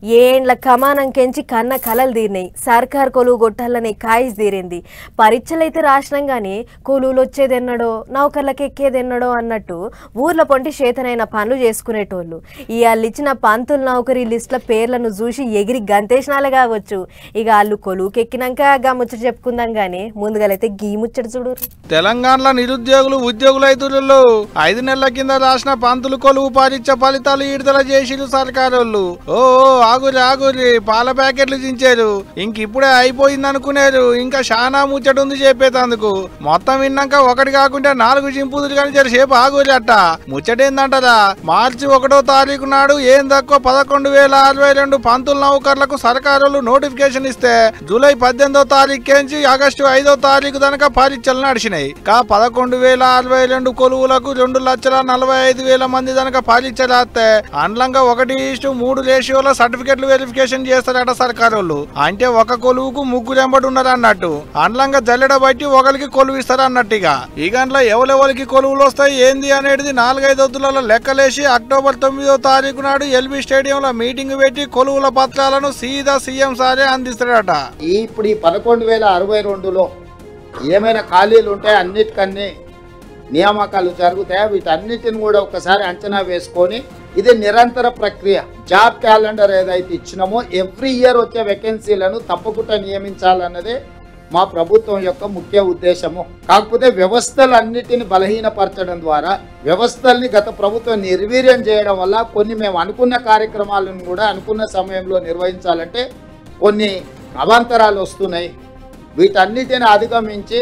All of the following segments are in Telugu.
ఏండ్ల కమానం కెంచి కన్న కలలు తీరినాయి సర్కార్ కొలువు గొట్టాలని కాయిస్ తీరింది పరీక్షలైతే రాసినాం కానీ కొలువులు వచ్చేదెన్నడో నౌకర్లకు ఎక్కేదెన్నడో అన్నట్టు ఊర్ల పొంటి చేతనైన పనులు చేసుకునేటోళ్ళు ఈ వాళ్ళు ఇచ్చిన పంతులు నౌకరీ లిస్టుల పేర్లను చూసి ఎగిరి గంతేషనాలే కావచ్చు ఇక వాళ్ళు కొలువుకి ఎక్కినాక గా ముచ్చట చెప్పుకుందాం కానీ ముందుగాలైతే గీ ముచ్చట చూడు తెలంగాణలో నిరుద్యోగులు ఉద్యోగులైతులు ఐదు నెలల కింద రాసిన పంతులు కొలువు పరీక్ష ఫలితాలు విడుదల చేసిరు సర్కారోళ్ళు ఓ ఓ, ఆగురి ఆగురి పాల ప్యాకెట్లు దించారు ఇంక ఇప్పుడే అయిపోయింది అనుకునేరు ఇంకా శానా ముచ్చట ఉంది చెప్పేటందుకు మొత్తం విన్నాక ఒకటి కాకుండా నాలుగు చింపుదురు కానీ జరసేపు ఆగురి అట్ట ముచ్చటేందంటారా మార్చి ఒకటో తారీఖు నాడు ఏం తక్కువ పదకొండు వేల అరవై రెండు పంతుల నౌకర్లకు సర్కారులు నోటిఫికేషన్ ఇస్తే జూలై పద్దెనిమిదో తారీఖు నుంచి ఆగస్టు ఐదో తారీఖు దాకా పరీక్షలు నడిచినాయి కా పదకొండు వేల అరవై రెండు కొలువులకు రెండు లక్షల నలభై ఐదు వేల మంది దాకా పరీక్ష రాస్తే అండ్లంగా ఒకటి ఇష్టు మూడు రేషియోలో సర్టిఫికెట్లు వెరిఫికేషన్ చేస్తారట సర్కారోళ్ళు అంటే ఒక కొలువుకు ముగ్గురు ఎంబడి ఉన్నారు అన్నట్టు అండ్లంగా జల్లెడ బట్టి ఒకరికి కొలువు ఇస్తారు అన్నట్టుగా ఈ గంటలో ఎవరెవరికి కొలువులు వస్తాయి ఏంది అనేది నాలుగైదు వద్దులలో లెక్కలేసి అక్టోబర్ తొమ్మిదో తారీఖు నాడు ఎల్బీ స్టేడియంలో మీటింగ్ పెట్టి కొలువుల పత్రాలను సీదా సీఎం సారే అందిస్తాడట ఈ ఇప్పుడు ఈ పదకొండు వేల అరవై రెండులో ఏమైనా ఖాళీలు ఉంటాయి అన్నిటికన్నీ నియామకాలు జరుగుతాయి వీటన్నిటిని కూడా ఒకసారి అంచనా వేసుకొని ఇది నిరంతర ప్రక్రియ జాబ్ క్యాలెండర్ ఏదైతే ఇచ్చినామో ఎవ్రీ ఇయర్ వచ్చే వేకెన్సీలను తప్పకుండా నియమించాలన్నదే మా ప్రభుత్వం యొక్క ముఖ్య ఉద్దేశము కాకపోతే వ్యవస్థలన్నిటిని బలహీనపరచడం ద్వారా వ్యవస్థల్ని గత ప్రభుత్వం నిర్వీర్యం చేయడం వల్ల కొన్ని మేము అనుకున్న కార్యక్రమాలను కూడా అనుకున్న సమయంలో నిర్వహించాలంటే కొన్ని అవాంతరాలు వస్తున్నాయి వీటన్నిటిని అధిగమించి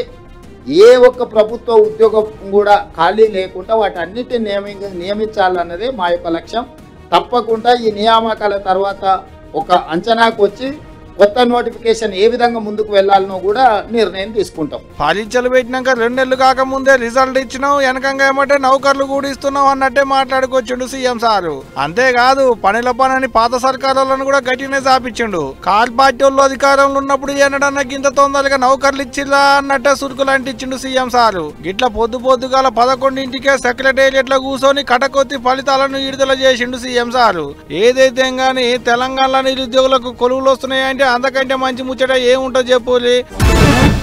ఏ ఒక్క ప్రభుత్వ ఉద్యోగం కూడా ఖాళీ లేకుండా వాటన్నిటిని నియమి నియమించాలన్నదే మా యొక్క లక్ష్యం తప్పకుండా ఈ నియామకాల తర్వాత ఒక అంచనాకు వచ్చి కొత్త నోటిఫికేషన్ ఏ విధంగా ముందుకు వెళ్ళాలనో కూడా నిర్ణయం తీసుకుంటాం పరీక్షలు పెట్టినాక రెండు నెలలు కాకముందే రిజల్ట్ ఇచ్చినావు వెనకంగా ఏమంటే నౌకర్లు కూడా ఇస్తున్నావు అన్నట్టే మాట్లాడుకొచ్చిండు సీఎం సారు అంతేకాదు పనిల పనని పాత సర్కారులను కూడా గట్టినే చాపించిండు కాల్ పార్టీ వాళ్ళు అధికారంలో ఉన్నప్పుడు ఏనడన్నా గింత తొందరగా నౌకర్లు ఇచ్చిరా అన్నట్టే సురుకులు అంటించిండు సీఎం సారు గిట్ల పొద్దు పొద్దుగాల పదకొండింటికే సెక్రటేరియట్ లో కూర్చొని కటకొత్తి ఫలితాలను విడుదల చేసిండు సీఎం సారు ఏదైతే గాని తెలంగాణలో నిరుద్యోగులకు కొలువులు వస్తున్నాయంటే అంతకంటే మంచి ముచ్చట ఏముంటో చెప్పులి